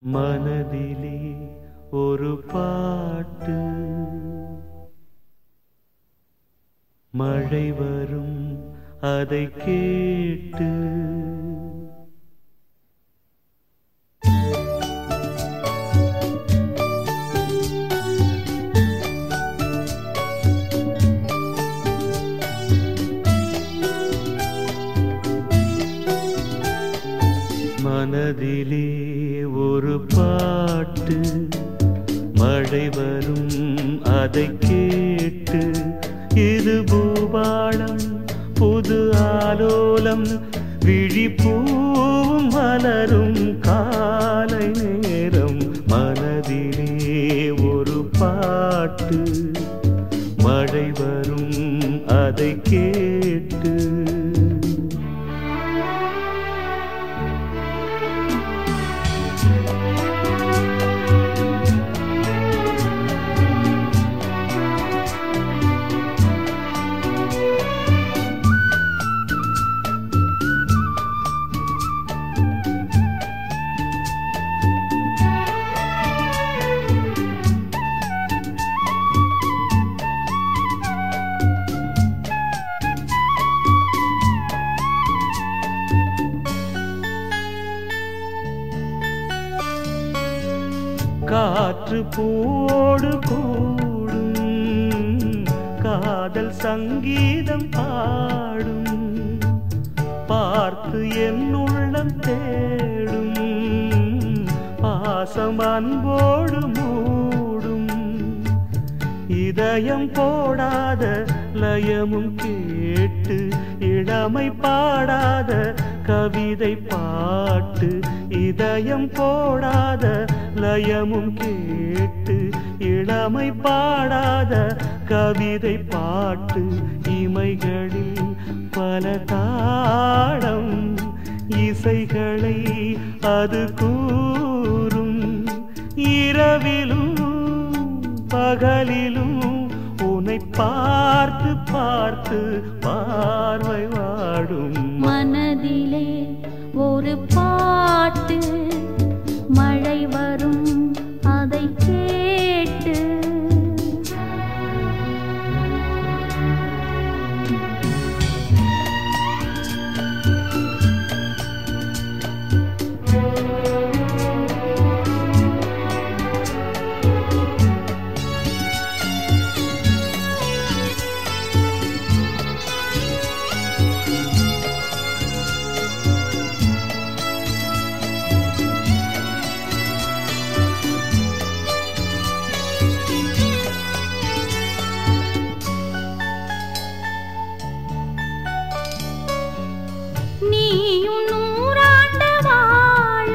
மனதிலே ஒரு பாட்டு மழை வரும் அதை கேட்டு மனதிலே ஒரு பாட்டு மழை வரும் அதை கேட்டு இது பூபாளம் புது ஆலோலம் விழிப்பூவும் மலரும் காலை நேரம் மனதிலே ஒரு பாட்டு மழை வரும் அதை கேட்டு காற்று பூவோடு கூடும் காதல் சங்கீதம் பாடும் பார்த்து என் உள்ளம் தேடும் பாசம் அன்போடு மூடும் இதயம் போடாத லயமும் கேட்டு இளமை பாடாத கவிதை பாட்டு இதயம் போடாத லயமும் கேட்டு இளமை பாடாத கவிதை பாட்டு இமைகளில் பல தாளம் இசைகளை அது கூறும் இரவிலும் பகலிலும் உன்னை பார்த்து பார்த்து பார்வை வாடும் மனதிலே ஒரு பாட்டு மழை வரும் அதை கேட்டு நீயும் நூறாண்டு வாழ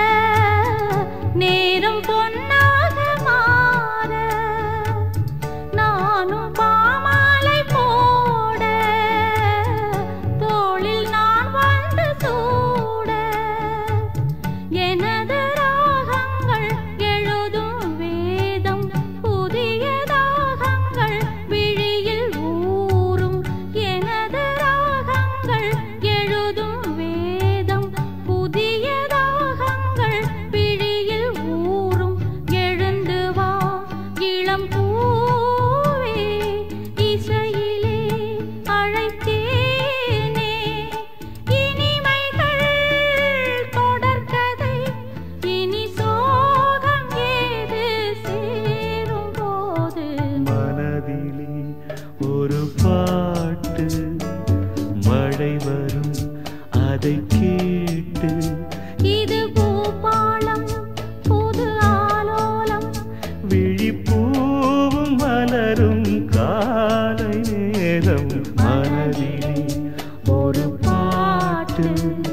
நேரம் பொன்னாக மாற நானும் பாமாலை போட தோளில் நான் வந்து சூட எனது ராகங்கள் எழுதும் வேதம் புதிய தாகங்கள் விழியில் ஊறும் எனது ராகங்கள் எழுதும் வேதம் புதிய தாகங்கள் விழியில் ஊறும் எழுந்து வா இளம் பூவே இசையிலே அழைத்தேனே இனிமைகள் தொடர்கதை இனி சோகம் ஏது சேரும் போது மனதிலே ஒரு பாட்டு மழை வரும் அதை கேட்டு இது பூபாளம் புது ஆலோலம் விழிப்பூவும் மலரும் காலை நேரம் மனதிலே ஒரு பாட்டு